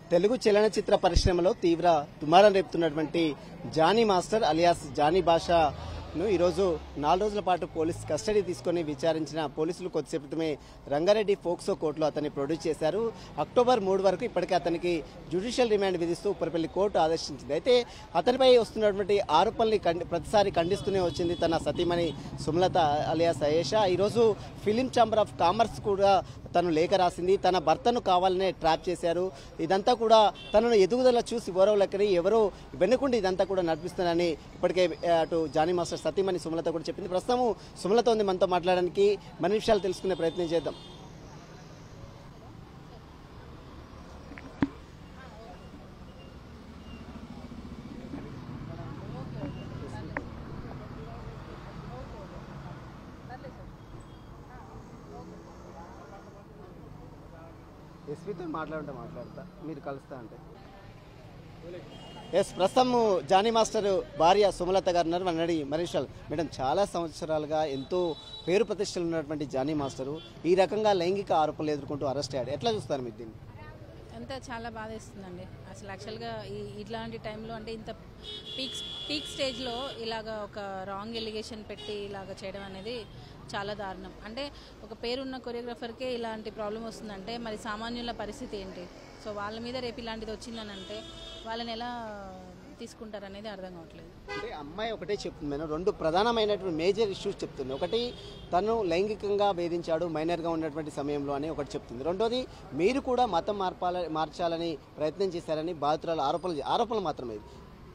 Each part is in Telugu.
తెలుగు చలనచిత్ర పరిశ్రమలో తీవ్ర దుమారం రేపుతున్నటువంటి జానీ మాస్టర్ అలియాస్ జానీ భాషను ఈరోజు నాలుగు రోజుల పాటు పోలీస్ కస్టడీ తీసుకొని విచారించిన పోలీసులు కొద్దిసేపు క్రితమే రంగారెడ్డి ఫోక్సో కోర్టులో అతన్ని ప్రొడ్యూస్ చేశారు అక్టోబర్ మూడు వరకు ఇప్పటికే అతనికి జ్యుడిషియల్ రిమాండ్ విధిస్తూ ఉప్పరపల్లి కోర్టు ఆదేశించింది అయితే అతనిపై వస్తున్నటువంటి ఆరోపణల్ని ఖండి- ప్రతిసారి ఖండిస్తూనే వచ్చింది తన సతీమణి సుమలత అలియాస్ అయేషా ఈరోజు ఫిలిం ఛాంబర్ ఆఫ్ కామర్స్ కూడా తను లేఖ రాసింది తన భర్తను కావాలనే ట్రాప్ చేశారు ఇదంతా కూడా తనను ఎదుగుదల చూసి ఓరవలెక్కని ఎవరో వెనుకుండి ఇదంతా కూడా నడిపిస్తున్నానని ఇప్పటికే ఆ, అటు జానీ మాస్టర్ సతీమణి సుమలత కూడా చెప్పింది ప్రస్తుతం సుమలత ఉంది మనతో మాట్లాడడానికి మన విషయాలు తెలుసుకునే ప్రయత్నం చేద్దాం ఎస్పీతో మాట్లాడుంటే మాట్లాడతా మీరు కలుస్తా అంటే ఎస్ ప్రస్తుతం జానీ మాస్టర్ భార్య సుమలత గారు ఉన్నారు మన అడిగి మరి విషయాలు మేడం చాలా సంవత్సరాలుగా ఎంతో పేరు ప్రతిష్టలు ఉన్నటువంటి జానీ మాస్టరు ఈ రకంగా లైంగిక ఆరోపణలు ఎదుర్కొంటూ అరెస్ట్ అయ్యాడు ఎట్లా చూస్తారు మీరు దీన్ని అంతా చాలా బాధేస్తుందండి అసలు యాక్చువల్గా ఈ ఇట్లాంటి టైంలో అంటే ఇంత పీక్ పీక్ స్టేజ్లో ఇలాగ ఒక రాంగ్ ఎలిగేషన్ పెట్టి ఇలాగ చేయడం అనేది చాలా దారుణం అంటే ఒక పేరున్న కొరియోగ్రాఫర్కే ఇలాంటి ప్రాబ్లం వస్తుందంటే మరి సామాన్యుల పరిస్థితి ఏంటి సో వాళ్ళ మీద రేపు ఇలాంటిది వచ్చిందని అంటే వాళ్ళని ఎలా తీసుకుంటారు అనేది అర్థం కావట్లేదు అంటే అమ్మాయి ఒకటే చెప్తుంది మేడం రెండు ప్రధానమైనటువంటి మేజర్ ఇష్యూస్ చెప్తుంది ఒకటి తను లైంగికంగా వేధించాడు మైనర్గా ఉన్నటువంటి సమయంలో అని ఒకటి చెప్తుంది రెండోది మీరు కూడా మతం మార్పాల మార్చాలని ప్రయత్నం చేశారని బాధితురాలు ఆరోపణలు ఆరోపణలు మాత్రమే ఇది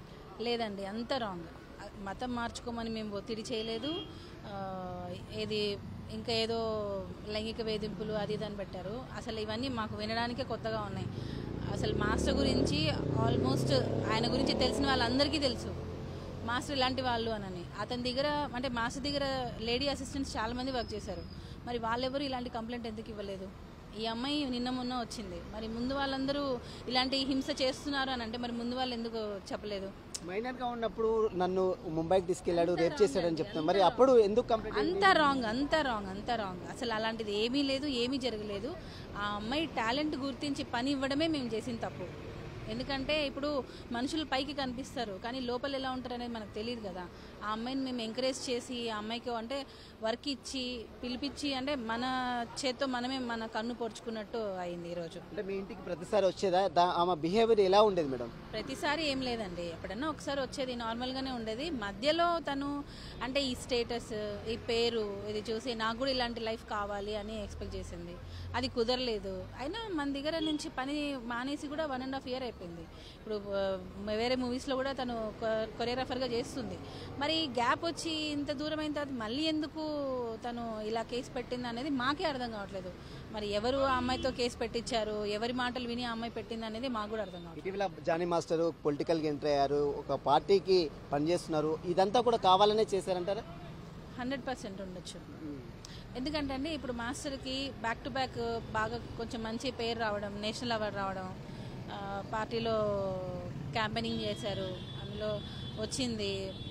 లేదండి అంత రాంగ్ మతం మార్చుకోమని మేము ఒత్తిడి చేయలేదు ఆ, ఏది ఇంకా ఏదో లైంగిక వేధింపులు అది ఇది అని పెట్టారు అసలు ఇవన్నీ మాకు వినడానికే కొత్తగా ఉన్నాయి అసలు మాస్టర్ గురించి ఆల్మోస్ట్ ఆయన గురించి తెలిసిన వాళ్ళందరికీ తెలుసు మాస్టర్ ఇలాంటి వాళ్ళు అనని అతని దగ్గర అంటే మాస్టర్ దగ్గర లేడీ అసిస్టెంట్స్ చాలా మంది వర్క్ చేశారు మరి వాళ్ళెవరు ఇలాంటి కంప్లైంట్ ఎందుకు ఇవ్వలేదు ఈ అమ్మాయి నిన్న మొన్న వచ్చింది మరి ముందు వాళ్ళందరూ ఇలాంటి హింస చేస్తున్నారు అని అంటే మరి ముందు వాళ్ళు ఎందుకు చెప్పలేదు మైనర్గా ఉన్నప్పుడు నన్ను ముంబైకి తీసుకెళ్లాడు రేప్ చేశాడని చెప్తున్నాను మరి అప్పుడు ఎందుకు కంప్లైంట్ అంత రాంగ్ అంత రాంగ్ అంత రాంగ్ అసలు అలాంటిది ఏమీ లేదు ఏమీ జరగలేదు ఆ అమ్మాయి టాలెంట్ గుర్తించి పని ఇవ్వడమే మేము చేసిన తప్పు ఎందుకంటే ఇప్పుడు మనుషులు పైకి కనిపిస్తారు కానీ లోపల ఎలా ఉంటారు అనేది మనకు తెలియదు కదా ఆ అమ్మాయిని మేము ఎంకరేజ్ చేసి ఆ అమ్మాయికి అంటే వర్క్ ఇచ్చి పిలిపించి అంటే మన చేత్తో మనమే మన కన్ను పొడుచుకున్నట్టు అయింది ఈరోజు అంటే మీ ఇంటికి ప్రతిసారి వచ్చేదా దా- ఆమె బిహేవియర్ ఎలా ఉండేది మేడం ప్రతిసారి ఏం లేదండి ఎప్పుడన్నా ఒకసారి వచ్చేది నార్మల్గానే ఉండేది మధ్యలో తను అంటే ఈ స్టేటస్ ఈ పేరు ఇది చూసి నాకు కూడా ఇలాంటి లైఫ్ కావాలి అని ఎక్స్పెక్ట్ చేసింది అది కుదరలేదు అయినా మన దగ్గర నుంచి పని మానేసి కూడా వన్ అండ్ హాఫ్ ఇయర్ అయిపోయింది ఇప్పుడు ఆ, వేరే మూవీస్లో కూడా తను కొరియోగ్రాఫర్గా చేస్తుంది మరి గ్యాప్ వచ్చి ఇంత దూరం అయిన తర్వాత మళ్ళీ ఎందుకు తను ఇలా కేసు పెట్టింది అనేది మాకే అర్థం కావట్లేదు మరి ఎవరు ఆ అమ్మాయితో కేసు పెట్టించారు ఎవరి మాటలు విని ఆ అమ్మాయి పెట్టింది అనేది మాకు కూడా అర్థం కావట్లేదు ఇటీవల జానీ మాస్టర్ పొలిటికల్గా ఎంటర్ అయ్యారు ఒక పార్టీకి పనిచేస్తున్నారు ఇదంతా కూడా కావాలనే చేశారంటారా హండ్రెడ్ పర్సెంట్ ఉండొచ్చు ఎందుకంటే అండి ఇప్పుడు మాస్టర్కి బ్యాక్ టు బ్యాక్ బాగా కొంచెం మంచి పేరు రావడం నేషనల్ అవార్డు రావడం ఆ, పార్టీలో క్యాంపెయినింగ్ చేశారు అందులో వచ్చింది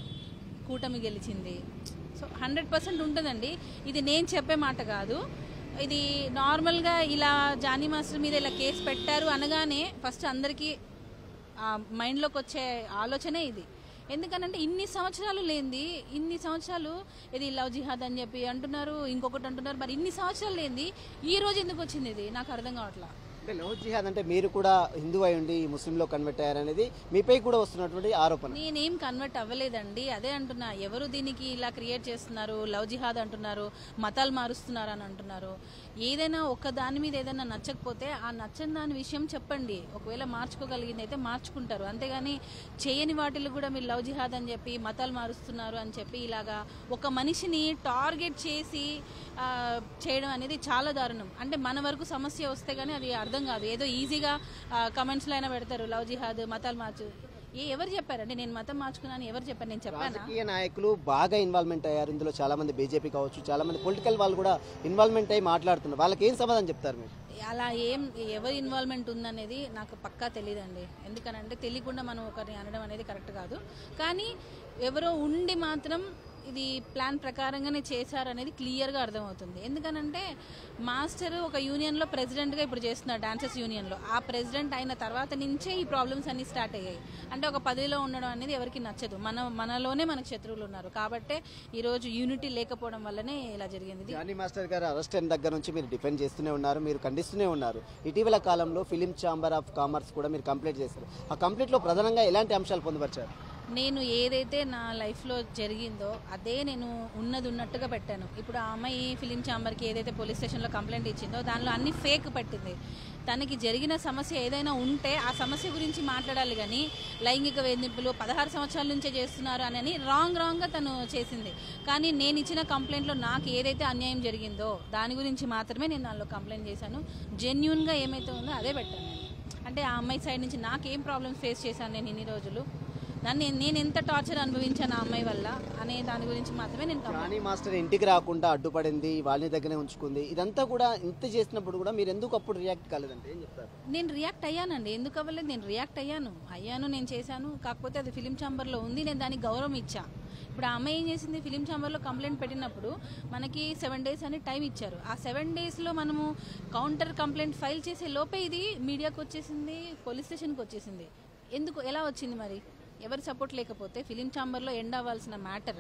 కూటమి గెలిచింది సో హండ్రెడ్ పర్సెంట్ ఉంటుందండి ఇది నేను చెప్పే మాట కాదు ఇది నార్మల్గా ఇలా జానీ మాస్టర్ మీద ఇలా కేసు పెట్టారు అనగానే ఫస్ట్ అందరికీ ఆ మైండ్లోకి వచ్చే ఆలోచనే ఇది ఎందుకనంటే ఇన్ని సంవత్సరాలు లేనిది ఇన్ని సంవత్సరాలు ఇది లవ్ జిహాద్ అని చెప్పి అంటున్నారు ఇంకొకటి అంటున్నారు మరి ఇన్ని సంవత్సరాలు లేనిది ఈ రోజు ఎందుకు వచ్చింది ఇది నాకు అర్థం కావట్లా అంటే లవ్ జిహాద్ అంటే మీరు కూడా హిందూ అయి ఉండి ముస్లింలో కన్వర్ట్ అయ్యారనేది మీపై కూడా వస్తున్నటువంటి ఆరోపణ నేనేం కన్వర్ట్ అవ్వలేదండి అదే అంటున్నా ఎవరు దీనికి ఇలా క్రియేట్ చేస్తున్నారు లవ్ జిహాద్ అంటున్నారు మతాలు మారుస్తున్నారు అని అంటున్నారు ఏదైనా ఒక దాని మీద ఏదైనా నచ్చకపోతే ఆ నచ్చని దాని విషయం చెప్పండి ఒకవేళ మార్చుకోగలిగింది అయితే మార్చుకుంటారు అంతేగాని చేయని వాటిలో కూడా మీరు లవ్ జిహాద్ అని చెప్పి మతాలు మారుస్తున్నారు అని చెప్పి ఇలాగా ఒక మనిషిని టార్గెట్ చేసి ఆ, చేయడం అనేది చాలా దారుణం అంటే మన వరకు సమస్య వస్తే కానీ అది అర్థం కాదు ఏదో ఈజీగా కమెంట్స్లో అయినా పెడతారు లవ్ జిహాద్ మతాలు మార్చు ఏ ఎవరు చెప్పారండి నేను మతం మార్చుకున్నాను ఎవరు చెప్పారు నేను చెప్పానా రాజకీయ నాయకులు బాగా ఇన్వాల్వ్మెంట్ అయ్యారు ఇందులో చాలా మంది బీజేపీ కావచ్చు చాలా మంది పొలిటికల్ వాళ్ళు కూడా ఇన్వాల్వ్మెంట్ అయ్యి మాట్లాడుతున్నారు వాళ్ళకి ఏం సమాధానం చెప్తారు మీరు అలా ఏం ఎవరి ఇన్వాల్వ్మెంట్ ఉందనేది నాకు పక్కా తెలియదండి ఎందుకనంటే తెలియకుండా మనం ఒకరిని అనడం అనేది కరెక్ట్ కాదు కానీ ఎవరో ఉండి మాత్రం ఇది ప్లాన్ ప్రకారంగానే చేశారు అనేది క్లియర్గా అర్థమవుతుంది ఎందుకనంటే మాస్టర్ ఒక యూనియన్లో ప్రెసిడెంట్గా ఇప్పుడు చేస్తున్నారు డాన్సర్స్ యూనియన్లో ఆ ప్రెసిడెంట్ అయిన తర్వాత నుంచే ఈ ప్రాబ్లమ్స్ అన్ని స్టార్ట్ అయ్యాయి అంటే ఒక పదవిలో ఉండడం అనేది ఎవరికి నచ్చదు మన మనలోనే మనకు శత్రువులు ఉన్నారు కాబట్టే ఈరోజు యూనిటీ లేకపోవడం వల్లనే ఇలా జరిగింది ఇది జానీ మాస్టర్ గారు అరెస్ట్ అయిన దగ్గర నుంచి మీరు డిఫెండ్ చేస్తూనే ఉన్నారు మీరు ఖండిస్తూనే ఉన్నారు ఇటీవల కాలంలో ఫిలిం ఛాంబర్ ఆఫ్ కామర్స్ కూడా మీరు కంప్లీట్ చేశారు ఆ కంప్లీట్లో ప్రధానంగా ఎలాంటి అంశాలు పొందుపరిచారు నేను ఏదైతే నా లైఫ్లో జరిగిందో అదే నేను ఉన్నది ఉన్నట్టుగా పెట్టాను ఇప్పుడు ఆ అమ్మాయి ఫిలిం ఛాంబర్కి ఏదైతే పోలీస్ స్టేషన్లో కంప్లైంట్ ఇచ్చిందో దానిలో అన్ని ఫేక్ పెట్టింది తనకి జరిగిన సమస్య ఏదైనా ఉంటే ఆ సమస్య గురించి మాట్లాడాలి కానీ లైంగిక వేధింపులు పదహారు సంవత్సరాల నుంచే చేస్తున్నారు అని రాంగ్ రాంగ్గా తను చేసింది కానీ నేను ఇచ్చిన కంప్లైంట్లో నాకు ఏదైతే అన్యాయం జరిగిందో దాని గురించి మాత్రమే నేను దానిలో కంప్లైంట్ చేశాను జెన్యున్గా ఏమైతే ఉందో అదే పెట్టాను నేను అంటే ఆ అమ్మాయి సైడ్ నుంచి నాకేం ప్రాబ్లమ్స్ ఫేస్ చేశాను నేను ఇన్ని రోజులు దాన్ని నేను ఎంత టార్చర్ అనుభవించాను ఆ అమ్మాయి వల్ల అనే దాని గురించి మాత్రమే నేను కంప్లైంట్ జానీ మాస్టర్ ఇంటికి రాకుండా అడ్డుపడింది వాళ్ళని దగ్గరే ఉంచుకుంది ఇదంతా కూడా ఇంత చేసినప్పుడు కూడా మీరు ఎందుకు అప్పుడు రియాక్ట్ కాలేదంటే ఏం చెప్తారు నేను రియాక్ట్ అయ్యానండి ఎందుకు అవ్వలేదు నేను రియాక్ట్ అయ్యాను అయ్యాను నేను చేశాను కాకపోతే అది ఫిలిం ఛాంబర్లో ఉంది నేను దానికి గౌరవం ఇచ్చా ఇప్పుడు ఆ అమ్మాయి ఏం చేసింది ఫిలిం ఛాంబర్లో కంప్లైంట్ పెట్టినప్పుడు మనకి సెవెన్ డేస్ అని టైం ఇచ్చారు ఆ సెవెన్ డేస్లో మనము కౌంటర్ కంప్లైంట్ ఫైల్ చేసే లోపే ఇది మీడియాకి వచ్చేసింది పోలీస్ స్టేషన్కి వచ్చేసింది ఎందుకు ఎలా వచ్చింది మరి ఎవరి సపోర్ట్ లేకపోతే ఫిలిం ఛాంబర్లో ఎండ్ అవ్వాల్సిన మ్యాటర్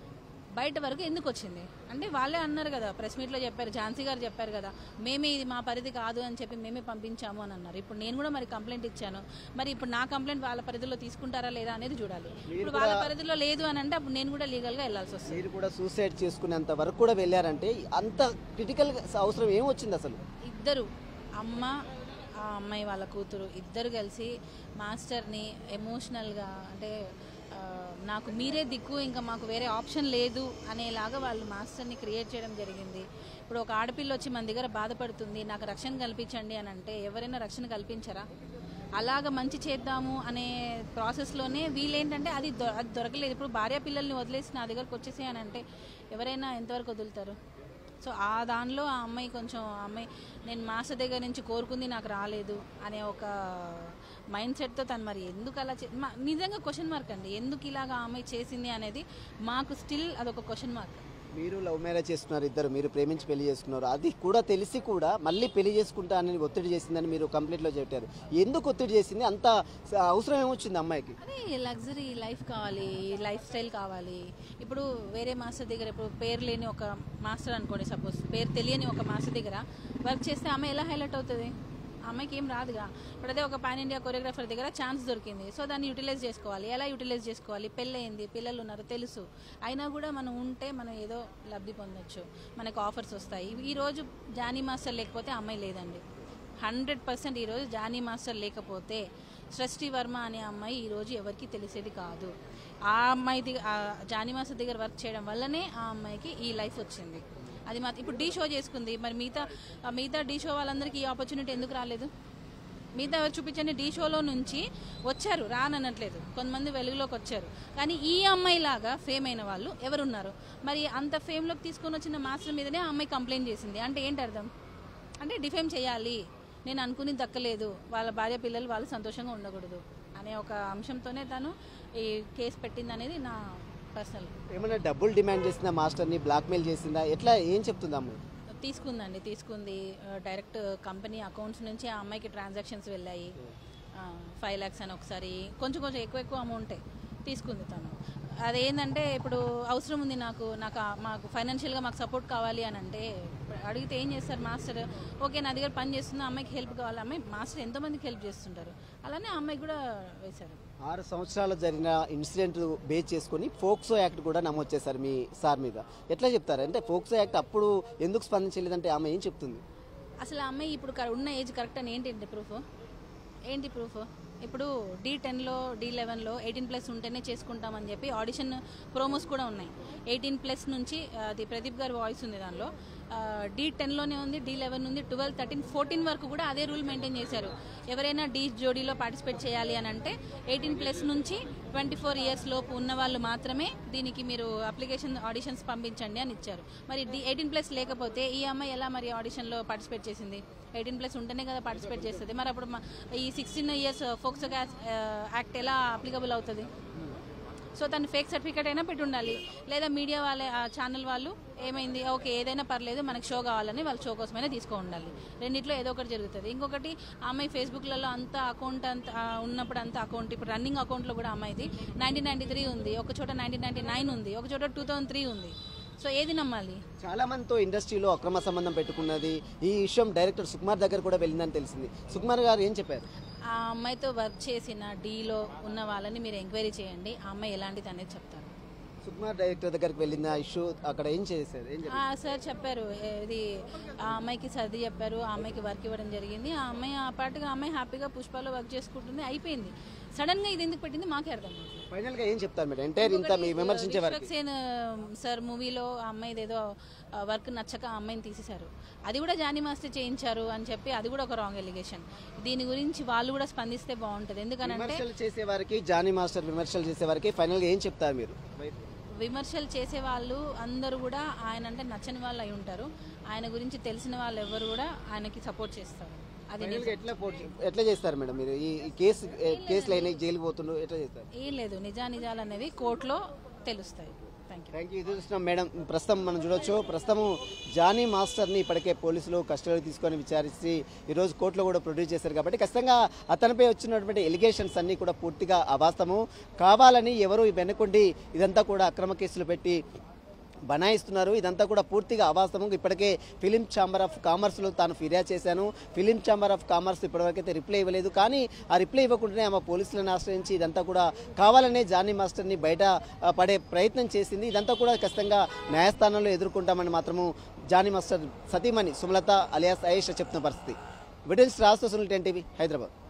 బయట వరకు ఎందుకు వచ్చింది అంటే వాళ్ళే అన్నారు కదా ప్రెస్ మీట్లో చెప్పారు ఝాన్సీ గారు చెప్పారు కదా మేమే ఇది మా పరిధి కాదు అని చెప్పి మేమే పంపించాము అని అన్నారు ఇప్పుడు నేను కూడా మరి కంప్లైంట్ ఇచ్చాను మరి ఇప్పుడు నా కంప్లైంట్ వాళ్ళ పరిధిలో తీసుకుంటారా లేదా అనేది చూడాలి ఇప్పుడు వాళ్ళ పరిధిలో లేదు అని అంటే అప్పుడు నేను కూడా లీగల్గా వెళ్ళాల్సి వస్తుంది మీరు కూడా సూసైడ్ చేసుకునేంత వరకు కూడా వెళ్ళారంటే అంత క్రిటికల్ అవసరం ఏం వచ్చింది అసలు ఇద్దరు అమ్మ ఆ అమ్మాయి వాళ్ళ కూతురు ఇద్దరు కలిసి మాస్టర్ని ఎమోషనల్గా అంటే ఆ, నాకు మీరే దిక్కు ఇంకా మాకు వేరే ఆప్షన్ లేదు అనేలాగా వాళ్ళు మాస్టర్ని క్రియేట్ చేయడం జరిగింది ఇప్పుడు ఒక ఆడపిల్ల వచ్చి మన దగ్గర బాధపడుతుంది నాకు రక్షణ కల్పించండి అని అంటే ఎవరైనా రక్షణ కల్పించరా అలాగ మంచి చేద్దాము అనే ప్రాసెస్లోనే వీళ్ళేంటంటే అది దొ అది దొరకలేదు ఇప్పుడు భార్య పిల్లల్ని వదిలేసి నా దగ్గరకు వచ్చేసి అని అంటే ఎవరైనా ఎంతవరకు వదులుతారు సో ఆ దానిలో ఆ అమ్మాయి కొంచెం ఆ అమ్మాయి నేను మాస్టర్ దగ్గర నుంచి కోరుకుంది నాకు రాలేదు అనే ఒక మైండ్ సెట్తో తను మరి ఎందుకు అలా చే- మా- నిజంగా క్వశ్చన్ మార్క్ అండి ఎందుకు ఇలాగ ఆ అమ్మాయి చేసింది అనేది మాకు స్టిల్ అదొక క్వశ్చన్ మార్క్ మీరు లవ్ మ్యారేజ్ చేసుకున్నారు ఇద్దరు మీరు ప్రేమించి పెళ్లి చేసుకున్నారు అది కూడా తెలిసి కూడా మళ్ళీ పెళ్లి చేసుకుంటానని ఒత్తిడి చేసిందని మీరు కంప్లీట్లో చెప్పారు ఎందుకు ఒత్తిడి చేసింది అంత అవసరం ఏమొచ్చింది అమ్మాయికి అదే లగ్జరీ లైఫ్ కావాలి లైఫ్ స్టైల్ కావాలి ఇప్పుడు వేరే మాస్టర్ దగ్గర ఇప్పుడు పేరు లేని ఒక మాస్టర్ అనుకోండి సపోజ్ పేరు తెలియని ఒక మాస్టర్ దగ్గర వర్క్ చేస్తే ఆమె ఎలా హైలైట్ అవుతుంది ఆ అమ్మాయికి ఏం రాదుగా ఇప్పుడు అదే ఒక పాన్ ఇండియా కొరియోగ్రాఫర్ దగ్గర ఛాన్స్ దొరికింది సో దాన్ని యూటిలైజ్ చేసుకోవాలి ఎలా యూటిలైజ్ చేసుకోవాలి పెళ్ళయింది పిల్లలు ఉన్నారు తెలుసు అయినా కూడా మనం ఉంటే మనం ఏదో లబ్ధి పొందొచ్చు మనకు ఆఫర్స్ వస్తాయి ఈ రోజు జానీ మాస్టర్ లేకపోతే ఆ అమ్మాయి లేదండి హండ్రెడ్ పర్సెంట్ ఈరోజు జానీ మాస్టర్ లేకపోతే సృష్టి వర్మ అనే అమ్మాయి ఈరోజు ఎవరికి తెలిసేది కాదు ఆ అమ్మాయి దగ్గర ఆ జానీ మాస్టర్ దగ్గర వర్క్ చేయడం వల్లనే ఆ అమ్మాయికి ఈ లైఫ్ వచ్చింది అది మాత్రం ఇప్పుడు డీ షో చేసుకుంది మరి మిగతా ఆ మిగతా డీ షో వాళ్ళందరికీ ఈ ఆపర్చునిటీ ఎందుకు రాలేదు మిగతా ఎవరు చూపించండి డీ షోలో నుంచి వచ్చారు రాననట్లేదు కొంతమంది వెలుగులోకి వచ్చారు కానీ ఈ అమ్మాయి లాగా ఫేమ్ అయిన వాళ్ళు ఎవరున్నారు మరి అంత ఫేమ్లోకి తీసుకొని వచ్చిన మాస్టర్ మీదనే ఆ అమ్మాయి కంప్లైంట్ చేసింది అంటే ఏంటి అర్థం అంటే డిఫేమ్ చేయాలి నేను అనుకుని దక్కలేదు వాళ్ళ భార్య పిల్లలు వాళ్ళు సంతోషంగా ఉండకూడదు అనే ఒక అంశంతోనే తను ఈ కేసు పెట్టింది అనేది నా పర్సనల్ ఏమైనా డబ్బులు డిమాండ్ చేసిందా మాస్టర్ని బ్లాక్మెయిల్ చేసిందా ఎట్లా ఏం చెప్తుంది అమ్మాయి తీసుకుందండి తీసుకుంది ఆ, డైరెక్ట్ కంపెనీ అకౌంట్స్ నుంచి ఆ అమ్మాయికి ట్రాన్సాక్షన్స్ వెళ్ళాయి ఫైవ్ ల్యాక్స్ అని ఒకసారి కొంచెం కొంచెం ఎక్కువ ఎక్కువ అమౌంటే తీసుకుంది తను అదేంటంటే ఇప్పుడు అవసరం ఉంది నాకు నాకు ఆ- మాకు ఫైనాన్షియల్గా మాకు సపోర్ట్ కావాలి అని అంటే ఇప్పుడు అడిగితే ఏం చేస్తారు మాస్టర్ ఓకే నా దగ్గర పని చేస్తుంది ఆ అమ్మాయికి హెల్ప్ కావాలి అమ్మాయి మాస్టర్ ఎంతోమందికి హెల్ప్ చేస్తుంటారు అలానే ఆ అమ్మాయికి కూడా వేశారు ఆరు సంవత్సరాలు జరిగిన ఇన్సిడెంట్ బేస్ చేసుకొని ఫోక్సో యాక్ట్ కూడా నమోదు చేశారు మీ సార్ మీద ఎట్లా చెప్తారు అంటే ఫోక్సో యాక్ట్ అప్పుడు ఎందుకు స్పందించలేదంటే ఆమె ఏం చెప్తుంది అసలు ఆ అమ్మాయి ఇప్పుడు కర- ఉన్న ఏజ్ కరెక్ట్ అని ఏంటి ప్రూఫ్ ఏంటి ప్రూఫ్ ఇప్పుడు డి టెన్లో డి లెవెన్లో ఎయిటీన్ ప్లస్ ఉంటేనే చేసుకుంటామని చెప్పి ఆడిషన్ ప్రోమోస్ కూడా ఉన్నాయి ఎయిటీన్ ప్లస్ నుంచి ఆ, అది ప్రదీప్ గారి వాయిస్ ఉంది దానిలో డి టెన్లోనే ఉంది డి లెవెన్ ఉంది ట్వెల్వ్ థర్టీన్ ఫోర్టీన్ వరకు కూడా అదే రూల్ మెయింటైన్ చేశారు ఎవరైనా డి జోడీలో పార్టిసిపేట్ చేయాలి అని అంటే ఎయిటీన్ ప్లస్ నుంచి ట్వంటీ ఫోర్ ఇయర్స్ లోపు ఉన్న వాళ్ళు మాత్రమే దీనికి మీరు అప్లికేషన్ ఆడిషన్స్ పంపించండి అని ఇచ్చారు మరి డి ఎయిటీన్ ప్లస్ లేకపోతే ఈ అమ్మాయి ఎలా మరి ఆడిషన్లో పార్టిసిపేట్ చేసింది ఎయిటీన్ ప్లస్ ఉంటేనే కదా పార్టిసిపేట్ చేస్తుంది మరి అప్పుడు మ- ఈ సిక్స్టీన్ ఇయర్స్ ఫోక్సో యాక్ట్ ఎలా అప్లికబుల్ అవుతుంది సో తను ఫేక్ సర్టిఫికేట్ అయినా పెట్టి ఉండాలి లేదా మీడియా వాళ్ళే ఆ ఛానల్ వాళ్ళు ఏమైంది ఓకే ఏదైనా పర్లేదు మనకి షో కావాలని వాళ్ళ షో కోసమైనా తీసుకో ఉండాలి రెండిట్లో ఏదో ఒకటి జరుగుతుంది ఇంకొకటి ఆ అమ్మాయి ఫేస్బుక్లలో అంత అకౌంట్ అంత ఆ, ఉన్నప్పుడు అంత అకౌంట్ ఇప్పుడు రన్నింగ్ అకౌంట్లో కూడా అమ్మాయిది నైన్టీన్ నైన్టీ త్రీ ఉంది ఒక చోట నైన్టీన్ నైన్టీ నైన్ ఉంది ఒక చోట టూ థౌసండ్ త్రీ ఉంది సో ఏది నమ్మాలి చాలా మందితో ఇండస్ట్రీలో అక్రమ సంబంధం పెట్టుకున్నది ఈ విషయం డైరెక్టర్ సుకుమార్ దగ్గర కూడా వెళ్ళిందని తెలిసింది సుకుమార్ గారు ఏం చెప్పారు ఆ అమ్మాయితో వర్క్ చేసిన డీలో ఉన్న వాళ్ళని మీరు ఎంక్వైరీ చేయండి ఆ అమ్మాయి ఎలాంటిది అనేది చెప్తారు సుకుమార్ డైరెక్టర్ దగ్గరికి వెళ్ళింది ఆ ఇష్యూ అక్కడ ఏం చేశారు ఏం ఆ సార్ చెప్పారు ఇది ఆ అమ్మాయికి సర్ది చెప్పారు ఆ అమ్మాయికి వర్క్ ఇవ్వడం జరిగింది ఆ అమ్మాయి ఆ పాటుగా ఆ అమ్మాయి హ్యాపీగా పుష్పాలో వర్క్ చేసుకుంటుంది అయిపోయింది సడన్ గా ఇది ఎందుకు పెట్టింది మాకే అర్థం కాదు. ఫైనల్ గా ఏం చెప్తారు మేడం ఎంటైర్ ఇంత మీ విమర్శించే వరకు విశ్వక్సేన్ సార్ మూవీలో ఆ అమ్మాయిది ఏదో వర్క్ నచ్చక ఆ అమ్మాయిని తీసేశారు అది కూడా జానీ మాస్టర్ చేయించారు అని చెప్పి అది కూడా ఒక రాంగ్ ఎలిగేషన్ దీని గురించి వాళ్ళు కూడా స్పందిస్తే బాగుంటుంది ఎందుకనంటే విమర్శలు చేసే వారికి జానీ మాస్టర్ విమర్శలు చేసే వారికి ఫైనల్ గా ఏం చెప్తారు మీరు విమర్శలు చేసే వాళ్ళు అందరూ కూడా ఆయన అంటే నచ్చని వాళ్ళు అయి ఉంటారు ఆయన గురించి తెలిసిన వాళ్ళు ఎవరు కూడా ఆయనకి సపోర్ట్ చేస్తారు అది ఫైనల్ గా ఎట్లా పోటీ ఎట్లా చేస్తారు మేడం మీరు ఈ ఈ కేసు కేసులు అయినా జైలు పోతుండ్రు ఎట్లా చేస్తారు ఏం లేదు నిజానిజాలు అనేవి కోర్టులో తెలుస్తాయి థ్యాంక్ యూ థ్యాంక్ యూ ఇది చూస్తున్నాం మేడం ప్రస్తుతం మనం చూడొచ్చు ప్రస్తుతం జానీ మాస్టర్ని ఇప్పటికే పోలీసులు కస్టడీ తీసుకొని విచారించి ఈరోజు కోర్టులో కూడా ప్రొడ్యూస్ చేశారు కాబట్టి ఖచ్చితంగా అతనిపై వచ్చినటువంటి ఎలిగేషన్స్ అన్నీ కూడా పూర్తిగా అవాస్తవము కావాలని ఎవరు వెనుకొండి ఇదంతా కూడా అక్రమ కేసులు పెట్టి బనాయిస్తున్నారు ఇదంతా కూడా పూర్తిగా అవాస్తవం ఇప్పటికే ఫిలిం ఛాంబర్ ఆఫ్ కామర్స్లో తాను ఫిర్యాదు చేశాను ఫిలిం ఛాంబర్ ఆఫ్ కామర్స్ ఇప్పటివరకు అయితే రిప్లై ఇవ్వలేదు కానీ ఆ రిప్లై ఇవ్వకుండానే ఆమె పోలీసులను ఆశ్రయించి ఇదంతా కూడా కావాలనే జానీ మాస్టర్ని బయట ఆ, పడే ప్రయత్నం చేసింది ఇదంతా కూడా ఖచ్చితంగా న్యాయస్థానంలో ఎదుర్కొంటామని మాత్రము జానీ మాస్టర్ సతీమణి సుమలత అలియాస్ అయేష చెప్తున్న పరిస్థితి విటన్స్ రాష్ట్ర సునీల్ టెన్ టీవీ హైదరాబాద్